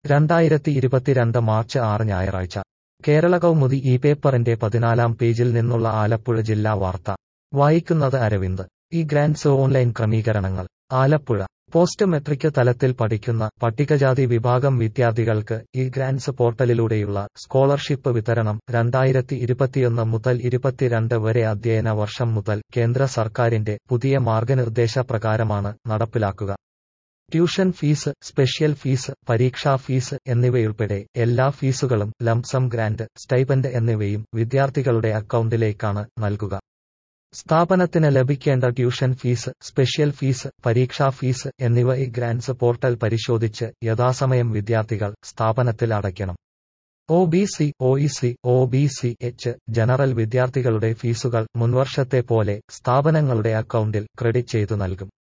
രണ്ടായിരത്തി ഇരുപത്തിരണ്ട് മാർച്ച് ആറ് ഞായറാഴ്ച കേരള കൗമുദി ഈ പേപ്പറിന്റെ പതിനാലാം പേജിൽ നിന്നുള്ള ആലപ്പുഴ ജില്ലാ വാർത്ത വായിക്കുന്നത് അരവിന്ദ് ഈ ഗ്രാൻഡ്സ് ഓൺലൈൻ ക്രമീകരണങ്ങൾ ആലപ്പുഴ പോസ്റ്റ് മെട്രിക് തലത്തിൽ പഠിക്കുന്ന പട്ടികജാതി വിഭാഗം വിദ്യാർത്ഥികൾക്ക് ഈ ഗ്രാൻഡ്സ് പോർട്ടലിലൂടെയുള്ള സ്കോളർഷിപ്പ് വിതരണം രണ്ടായിരത്തി ഇരുപത്തിയൊന്ന് മുതൽ ഇരുപത്തിരണ്ട് വരെ അധ്യയന വർഷം മുതൽ കേന്ദ്ര സർക്കാരിന്റെ പുതിയ മാർഗനിർദ്ദേശ പ്രകാരമാണ് നടപ്പിലാക്കുക ട്യൂഷൻ ഫീസ് സ്പെഷ്യൽ ഫീസ് പരീക്ഷാ ഫീസ് എന്നിവയുൾപ്പെടെ എല്ലാ ഫീസുകളും ലംസം ഗ്രാന്റ് സ്റ്റൈപ്പൻഡ് എന്നിവയും വിദ്യാർത്ഥികളുടെ അക്കൗണ്ടിലേക്കാണ് നൽകുക സ്ഥാപനത്തിന് ലഭിക്കേണ്ട ട്യൂഷൻ ഫീസ് സ്പെഷ്യൽ ഫീസ് പരീക്ഷാ ഫീസ് എന്നിവ ഈ ഗ്രാൻഡ്സ് പോർട്ടൽ പരിശോധിച്ച് യഥാസമയം വിദ്യാർത്ഥികൾ സ്ഥാപനത്തിൽ അടയ്ക്കണം O B C O E C O B C H general വിദ്യാർത്ഥികളുടെ ഫീസുകൾ മുൻവർഷത്തെ പോലെ സ്ഥാപനങ്ങളുടെ അക്കൗണ്ടിൽ ക്രെഡിറ്റ് ചെയ്തു നൽകും